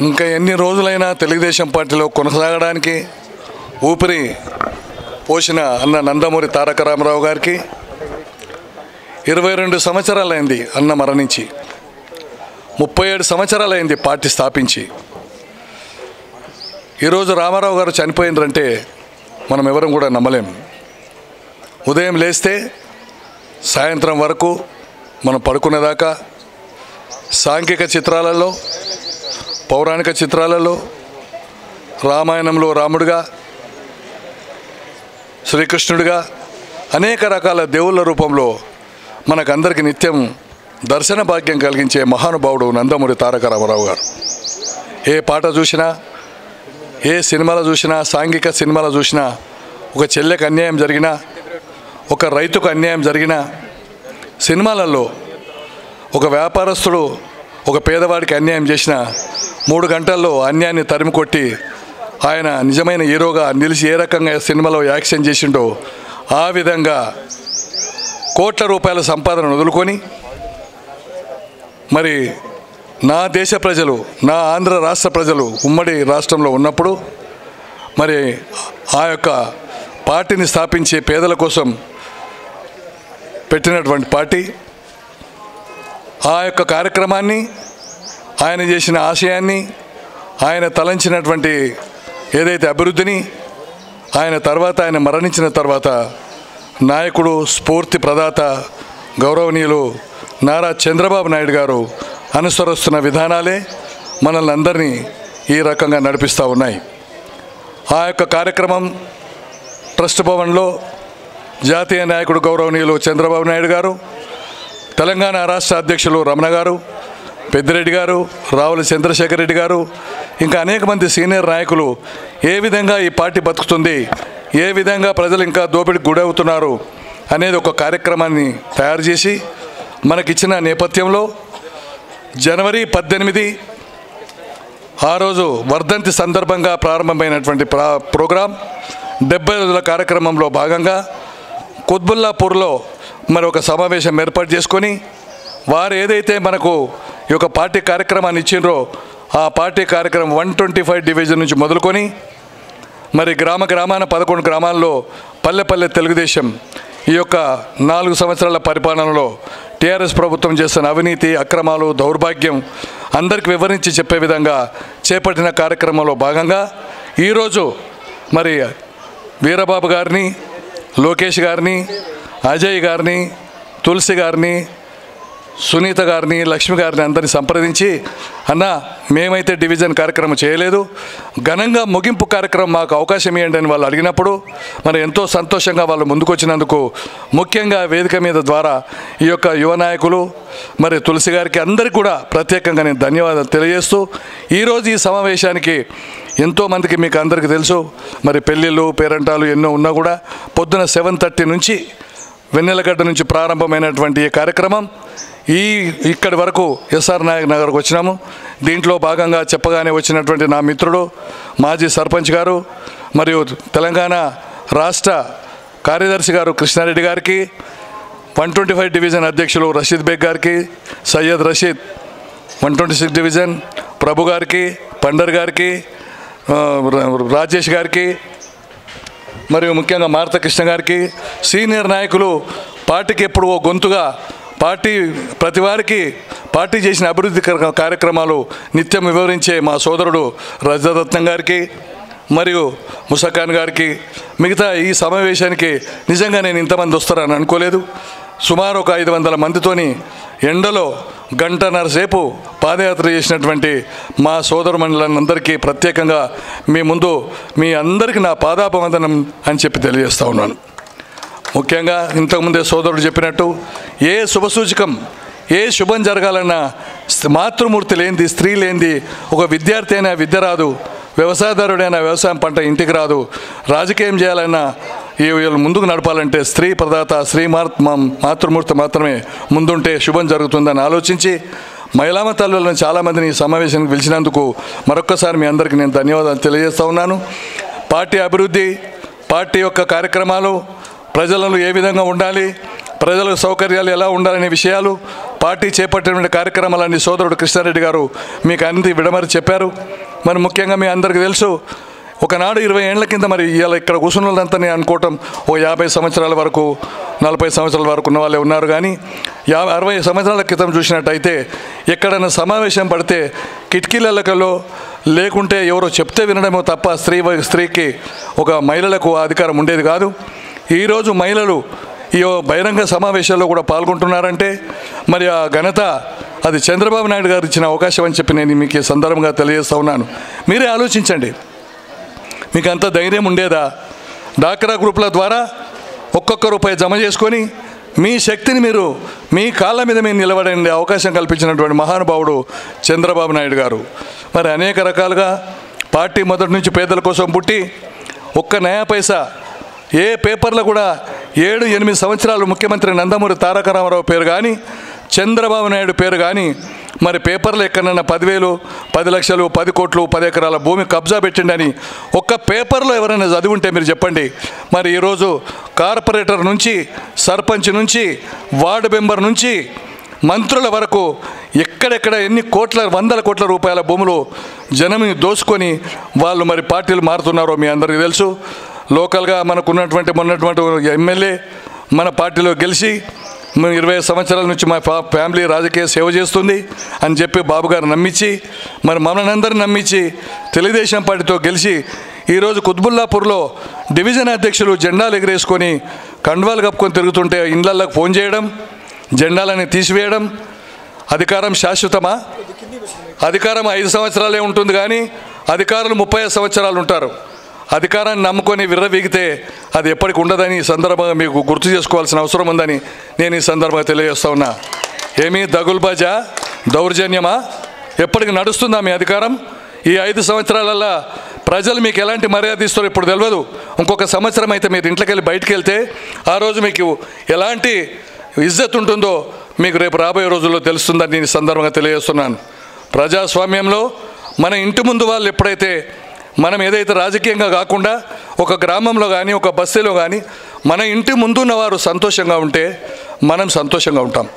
ఇంకా ఎన్ని రోజులైనా తెలుగుదేశం పార్టీలో కొనసాగడానికి ఊపిరి పోసిన అన్న నందమూరి తారక రామారావు గారికి ఇరవై రెండు సంవత్సరాలైంది అన్న మరణించి ముప్పై ఏడు సంవత్సరాలైంది పార్టీ స్థాపించి ఈరోజు రామారావు గారు చనిపోయిండ్రంటే మనం ఎవరం కూడా నమ్మలేం ఉదయం లేస్తే సాయంత్రం వరకు మనం పడుకునేదాకా సాంఘిక చిత్రాలలో పౌరాణిక చిత్రాలలో రామాయణంలో రాముడిగా శ్రీకృష్ణుడిగా అనేక రకాల దేవుళ్ళ రూపంలో మనకందరికి నిత్యం దర్శన భాగ్యం కలిగించే మహానుభావుడు నందమూరి తారక రామారావు గారు ఏ పాట చూసినా ఏ సినిమాలో చూసినా సాంఘిక సినిమాలో చూసినా ఒక చెల్లెకు అన్యాయం జరిగినా ఒక రైతుకు అన్యాయం జరిగినా సినిమాలలో ఒక వ్యాపారస్తుడు ఒక పేదవాడికి అన్యాయం చేసిన మూడు గంటల్లో అన్యాయాన్ని తరిమి కొట్టి ఆయన నిజమైన హీరోగా నిలిచి ఏ రకంగా సినిమాలో యాక్షన్ చేసిండో ఆ విధంగా కోట్ల రూపాయల సంపాదన వదులుకొని మరి నా దేశ ప్రజలు నా ఆంధ్ర రాష్ట్ర ప్రజలు ఉమ్మడి రాష్ట్రంలో ఉన్నప్పుడు మరి ఆ యొక్క పార్టీని స్థాపించే పేదల కోసం పెట్టినటువంటి పార్టీ ఆ యొక్క కార్యక్రమాన్ని ఆయన చేసిన ఆశయాన్ని ఆయన తలంచినటువంటి ఏదైతే అభివృద్ధిని ఆయన తర్వాత ఆయన మరణించిన తర్వాత నాయకుడు స్ఫూర్తి ప్రదాత గౌరవనీయులు నారా చంద్రబాబు నాయుడు గారు అనుసరిస్తున్న విధానాలే మనల్ని అందరినీ ఈ రకంగా నడిపిస్తూ ఉన్నాయి ఆ యొక్క కార్యక్రమం ట్రస్ట్ భవన్లో జాతీయ నాయకుడు గౌరవనీయులు చంద్రబాబు నాయుడు గారు తెలంగాణ రాష్ట్ర అధ్యక్షులు రమణ గారు పెద్దిరెడ్డి గారు రావుల చంద్రశేఖర్ రెడ్డి గారు ఇంకా అనేక మంది సీనియర్ నాయకులు ఏ విధంగా ఈ పార్టీ బతుకుతుంది ఏ విధంగా ప్రజలు ఇంకా దోపిడికి గురవుతున్నారు అనేది ఒక కార్యక్రమాన్ని తయారు చేసి మనకిచ్చిన నేపథ్యంలో జనవరి పద్దెనిమిది ఆ రోజు వర్ధంతి సందర్భంగా ప్రారంభమైనటువంటి ప్రా ప్రోగ్రాం డెబ్బై రోజుల కార్యక్రమంలో భాగంగా కుత్బుల్లాపూర్లో మరి ఒక సమావేశం ఏర్పాటు చేసుకొని వారు ఏదైతే మనకు ఈ యొక్క పార్టీ కార్యక్రమాన్ని ఇచ్చిండ్రో ఆ పార్టీ కార్యక్రమం వన్ ట్వంటీ ఫైవ్ డివిజన్ నుంచి మొదలుకొని మరి గ్రామ గ్రామాన పదకొండు గ్రామాల్లో పల్లె పల్లె తెలుగుదేశం ఈ యొక్క నాలుగు సంవత్సరాల పరిపాలనలో టీఆర్ఎస్ ప్రభుత్వం చేస్తున్న అవినీతి అక్రమాలు దౌర్భాగ్యం అందరికి వివరించి చెప్పే విధంగా చేపట్టిన కార్యక్రమంలో భాగంగా ఈరోజు మరి వీరబాబు గారిని లోకేష్ గారిని అజయ్ గారిని తులసి గారిని సునీత గారిని లక్ష్మి గారిని అందరిని సంప్రదించి అన్న మేమైతే డివిజన్ కార్యక్రమం చేయలేదు ఘనంగా ముగింపు కార్యక్రమం మాకు అవకాశం ఇవ్వండి అని వాళ్ళు అడిగినప్పుడు మరి ఎంతో సంతోషంగా వాళ్ళు ముందుకొచ్చినందుకు ముఖ్యంగా వేదిక మీద ద్వారా ఈ యొక్క యువ నాయకులు మరి తులసి గారికి అందరికీ కూడా ప్రత్యేకంగా నేను ధన్యవాదాలు తెలియజేస్తూ ఈరోజు ఈ సమావేశానికి ఎంతోమందికి మీకు అందరికీ తెలుసు మరి పెళ్ళిళ్ళు పేరంటాలు ఎన్నో ఉన్నా కూడా పొద్దున సెవెన్ థర్టీ నుంచి వెన్నెలగడ్డ నుంచి ప్రారంభమైనటువంటి ఈ కార్యక్రమం ఈ ఇక్కడి వరకు ఎస్ఆర్ నాయక్ నగర్కి వచ్చినాము దీంట్లో భాగంగా చెప్పగానే వచ్చినటువంటి నా మిత్రుడు మాజీ సర్పంచ్ గారు మరియు తెలంగాణ రాష్ట్ర కార్యదర్శి గారు కృష్ణారెడ్డి గారికి వన్ ట్వంటీ ఫైవ్ డివిజన్ అధ్యక్షులు రషీద్ బేగ్ గారికి Syed Rasheed one twenty six division Prabhu గారికి పండర్ గారికి ఆ, రా- రాజేష్ గారికి మరియు ముఖ్యంగా మారతకృష్ణ గారికి సీనియర్ నాయకులు పార్టీకి ఎప్పుడు ఓ గొంతుగా పార్టీ ప్రతి వారికి పార్టీ చేసిన అభివృద్ధి కర- కార్యక్రమాలు నిత్యం వివరించే మా సోదరుడు రజరత్నం గారికి మరియు ముసఖాన్ గారికి మిగతా ఈ సమావేశానికి నిజంగా నేను ఇంతమంది వస్తారని అనుకోలేదు సుమారు ఒక ఐదు వందల మందితోని ఎండలో గంటన్నర సేపు పాదయాత్ర చేసినటువంటి మా సోదరుమణులందరికీ ప్రత్యేకంగా మీ ముందు మీ అందరికీ నా పాదాపవందనం అని చెప్పి తెలియజేస్తా ఉన్నాను ముఖ్యంగా ఇంతకుముందే సోదరుడు చెప్పినట్టు ఏ శుభసూచకం ఏ శుభం జరగాలన్నా స్- మాతృమూర్తి లేనిది స్త్రీ లేనిది ఒక విద్యార్థి అయినా విద్య రాదు వ్యవసాయదారుడైనా వ్యవసాయం పంట ఇంటికి రాదు రాజకీయం చేయాలన్నా ఈ వీళ్ళు ముందుకు నడపాలంటే స్త్రీ ప్రదాత స్త్రీ మార్ మా- మాతృమూర్తి మాత్రమే ముందుంటే శుభం జరుగుతుందని ఆలోచించి మహిళామ తల్లులను చాలామందిని ఈ సమావేశానికి పిలిచినందుకు మరొక్కసారి మీ అందరికీ నేను ధన్యవాదాలు తెలియజేస్తా ఉన్నాను పార్టీ అభివృద్ధి పార్టీ యొక్క కార్యక్రమాలు ప్రజలను ఏ విధంగా ఉండాలి ప్రజలకు సౌకర్యాలు ఎలా ఉండాలనే విషయాలు పార్టీ చేపట్టిన కార్యక్రమాలన్నీ సోదరుడు కృష్ణారెడ్డి గారు మీకు అన్ని విడమరి చెప్పారు మరి ముఖ్యంగా మీ అందరికీ తెలుసు ఒకనాడు ఇరవై ఏళ్ల కింద మరి ఇవాళ ఇక్కడ కూర్చున్న వాళ్ళంతా నేను అనుకోవటం ఓ యాభై సంవత్సరాల వరకు నలభై సంవత్సరాల వరకు ఉన్న వాళ్ళే ఉన్నారు కానీ యాభై అరవై సంవత్సరాల క్రితం చూసినట్టయితే ఎక్కడైనా సమావేశం పడితే కిటికీలలో లేకుంటే ఎవరో చెప్తే వినడమో తప్ప స్త్రీ స్త్రీకి ఒక మహిళలకు ఆ అధికారం ఉండేది కాదు ఈరోజు మహిళలు ఈ బహిరంగ సమావేశాల్లో కూడా పాల్గొంటున్నారంటే మరి ఆ ఘనత అది చంద్రబాబు నాయుడు గారు ఇచ్చిన అవకాశం అని చెప్పి నేను మీకు ఈ సందర్భంగా తెలియజేస్తా ఉన్నాను మీరే ఆలోచించండి మీకు అంత ధైర్యం ఉండేదా డాక్రా గ్రూపుల ద్వారా ఒక్కొక్క రూపాయి జమ చేసుకొని మీ శక్తిని మీరు మీ కాళ్ళ మీద మీరు నిలబడే అవకాశం కల్పించినటువంటి మహానుభావుడు చంద్రబాబు నాయుడు గారు మరి అనేక రకాలుగా పార్టీ మొదటి నుంచి పేదల కోసం పుట్టి ఒక్క నయా పైసా ఏ పేపర్లో కూడా ఏడు ఎనిమిది సంవత్సరాలు ముఖ్యమంత్రి నందమూరి తారక రామారావు పేరు కానీ చంద్రబాబు నాయుడు పేరు కానీ మరి పేపర్లు ఎక్కడన్నా పదివేలు పది లక్షలు పది కోట్లు పది ఎకరాల భూమి కబ్జా పెట్టిండని ఒక్క పేపర్లో ఎవరైనా చదివి ఉంటే మీరు చెప్పండి మరి ఈరోజు కార్పొరేటర్ నుంచి సర్పంచ్ నుంచి వార్డు మెంబర్ నుంచి మంత్రుల వరకు ఎక్కడెక్కడ ఎన్ని కోట్ల వందల కోట్ల రూపాయల భూములు జనంని దోసుకొని వాళ్ళు మరి పార్టీలు మారుతున్నారో మీ అందరికీ తెలుసు లోకల్గా మనకు ఉన్నటువంటి మొన్నటువంటి ఎమ్మెల్యే మన పార్టీలో గెలిచి మేము ఇరవై సంవత్సరాల నుంచి మా ఫా- ఫ్యామిలీ రాజకీయ సేవ చేస్తుంది అని చెప్పి బాబు గారు నమ్మించి మరి మమ్మల్ని అందరిని నమ్మించి తెలుగుదేశం పార్టీతో గెలిచి ఈరోజు కుత్బుల్లాపూర్లో డివిజన్ అధ్యక్షులు జెండాలు ఎగరేసుకొని కండువాలు కప్పుకొని తిరుగుతుంటే ఇండ్లలకు ఫోన్ చేయడం జెండాలని తీసివేయడం అధికారం శాశ్వతమా అధికారం ఐదు సంవత్సరాలే ఉంటుంది కానీ అధికారులు ముప్పై సంవత్సరాలు ఉంటారు అధికారాన్ని నమ్ముకొని విర్రవీగితే అది ఎప్పటికి ఉండదని ఈ సందర్భంగా మీకు గుర్తు చేసుకోవాల్సిన అవసరం ఉందని నేను ఈ సందర్భంగా తెలియజేస్తా ఉన్నా ఏమీ దగుల్బాజా దౌర్జన్యమా ఎప్పటికి నడుస్తుందా మీ అధికారం ఈ ఐదు సంవత్సరాలల్లో ప్రజలు మీకు ఎలాంటి మర్యాద ఇస్తారో ఇప్పుడు తెలియదు ఇంకొక సంవత్సరం అయితే మీరు ఇంట్లోకి వెళ్ళి బయటికి వెళ్తే ఆ రోజు మీకు ఎలాంటి ఇజ్జత్ ఉంటుందో మీకు రేపు రాబోయే రోజుల్లో తెలుస్తుందని నేను ఈ సందర్భంగా తెలియజేస్తున్నాను ప్రజాస్వామ్యంలో మన ఇంటి ముందు వాళ్ళు ఎప్పుడైతే మనం ఏదైతే రాజకీయంగా కాకుండా ఒక గ్రామంలో కానీ ఒక బస్తీలో కానీ మన ఇంటి ముందున్న వారు సంతోషంగా ఉంటే మనం సంతోషంగా ఉంటాం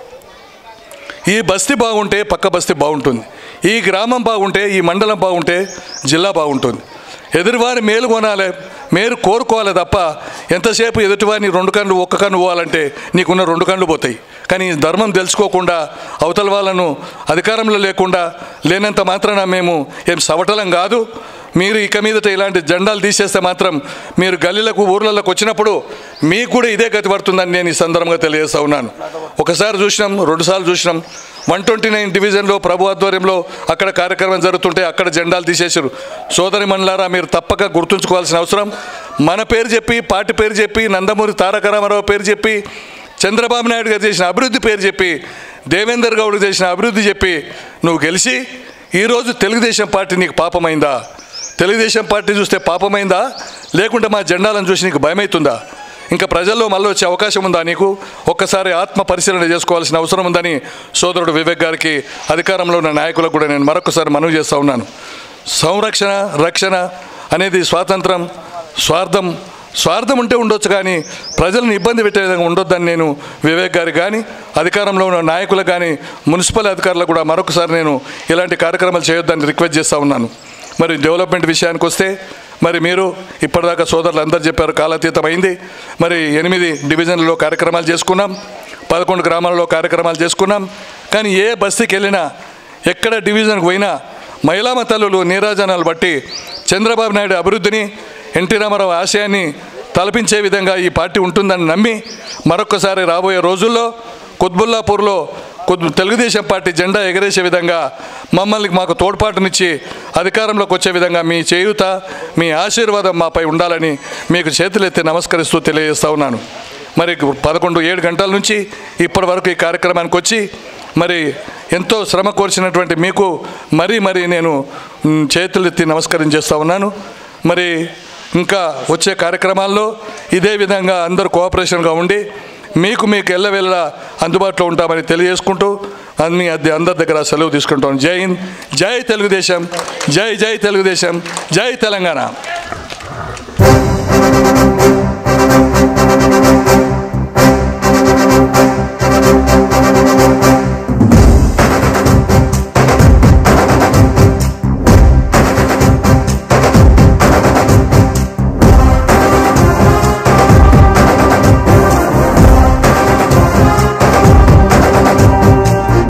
ఈ బస్తీ బాగుంటే పక్క బస్తీ బాగుంటుంది ఈ గ్రామం బాగుంటే ఈ మండలం బాగుంటే జిల్లా బాగుంటుంది ఎదురువారి మేలు కొనాలి మేలు కోరుకోవాలి తప్ప ఎంతసేపు ఎదుటివారిని రెండు కళ్ళు ఒక్క కన్ను పోవాలంటే నీకున్న రెండు కళ్ళు పోతాయి కానీ ఈ ధర్మం తెలుసుకోకుండా అవతల వాళ్ళను అధికారంలో లేకుండా లేనంత మాత్రాన మేము ఏం సవటలం కాదు మీరు ఇక మీదట ఇలాంటి జెండాలు తీసేస్తే మాత్రం మీరు గల్లీలకు ఊర్లలోకి వచ్చినప్పుడు మీకు కూడా ఇదే గతి పడుతుందని నేను ఈ సందర్భంగా తెలియజేస్తా ఉన్నాను ఒకసారి చూసినాం రెండుసార్లు చూసినాం వన్ ట్వంటీ నైన్ డివిజన్లో ప్రభు ఆధ్వర్యంలో అక్కడ కార్యక్రమం జరుగుతుంటే అక్కడ జెండాలు తీసేసారు సోదరి మండలారా మీరు తప్పక గుర్తుంచుకోవాల్సిన అవసరం మన పేరు చెప్పి పార్టీ పేరు చెప్పి నందమూరి తారక రామారావు పేరు చెప్పి చంద్రబాబు నాయుడు గారు చేసిన అభివృద్ధి పేరు చెప్పి దేవేందర్ గౌడ్ చేసిన అభివృద్ధి చెప్పి నువ్వు గెలిచి ఈరోజు తెలుగుదేశం పార్టీ నీకు పాపమైందా తెలుగుదేశం పార్టీ చూస్తే పాపమైందా లేకుంటే మా జెండాలను చూసి నీకు భయమవుతుందా ఇంకా ప్రజల్లో మళ్ళీ వచ్చే అవకాశం ఉందా నీకు ఒక్కసారి ఆత్మ పరిశీలన చేసుకోవాల్సిన అవసరం ఉందని సోదరుడు వివేక్ గారికి అధికారంలో ఉన్న నాయకులకు కూడా నేను మరొకసారి మనవి చేస్తూ ఉన్నాను సంరక్షణ రక్షణ అనేది స్వాతంత్రం స్వార్థం స్వార్థం ఉంటే ఉండొచ్చు కానీ ప్రజలను ఇబ్బంది పెట్టే విధంగా ఉండొద్దని నేను వివేక్ గారికి కానీ అధికారంలో ఉన్న నాయకులకు కానీ మున్సిపల్ అధికారులకు కూడా మరొకసారి నేను ఇలాంటి కార్యక్రమాలు చేయొద్దని రిక్వెస్ట్ చేస్తూ ఉన్నాను మరి డెవలప్మెంట్ విషయానికి వస్తే మరి మీరు ఇప్పటిదాకా సోదరులు అందరు చెప్పారు కాలాతీతం అయింది మరి ఎనిమిది డివిజన్లలో కార్యక్రమాలు చేసుకున్నాం పదకొండు గ్రామాలలో కార్యక్రమాలు చేసుకున్నాం కానీ ఏ బస్తీకి వెళ్ళినా ఎక్కడ డివిజన్కి పోయినా మహిళా మతలు నీరాజనాలు బట్టి చంద్రబాబు నాయుడు అభివృద్ధిని ఎన్టీ రామారావు ఆశయాన్ని తలపించే విధంగా ఈ పార్టీ ఉంటుందని నమ్మి మరొకసారి రాబోయే రోజుల్లో కుత్బుల్లాపూర్లో కొద్ది తెలుగుదేశం పార్టీ జెండా ఎగరేసే విధంగా మమ్మల్ని మాకు తోడ్పాటునిచ్చి అధికారంలోకి వచ్చే విధంగా మీ చేయూత మీ ఆశీర్వాదం మాపై ఉండాలని మీకు చేతులెత్తి నమస్కరిస్తూ తెలియజేస్తా ఉన్నాను మరి పదకొండు ఏడు గంటల నుంచి ఇప్పటి వరకు ఈ కార్యక్రమానికి వచ్చి మరి ఎంతో శ్రమ కోర్చినటువంటి మీకు మరీ మరీ నేను మ్, చేతులెత్తి నమస్కారం చేస్తూ ఉన్నాను మరి ఇంకా వచ్చే కార్యక్రమాల్లో ఇదే విధంగా అందరూ కోఆపరేషన్గా ఉండి మీకు మీకు ఎల్లవెల్ల అందుబాటులో ఉంటామని తెలియజేసుకుంటూ అన్ని అద్దె అందరి దగ్గర సెలవు తీసుకుంటాం జై హింద్ జై తెలుగుదేశం జై జై తెలుగుదేశం జై తెలంగాణ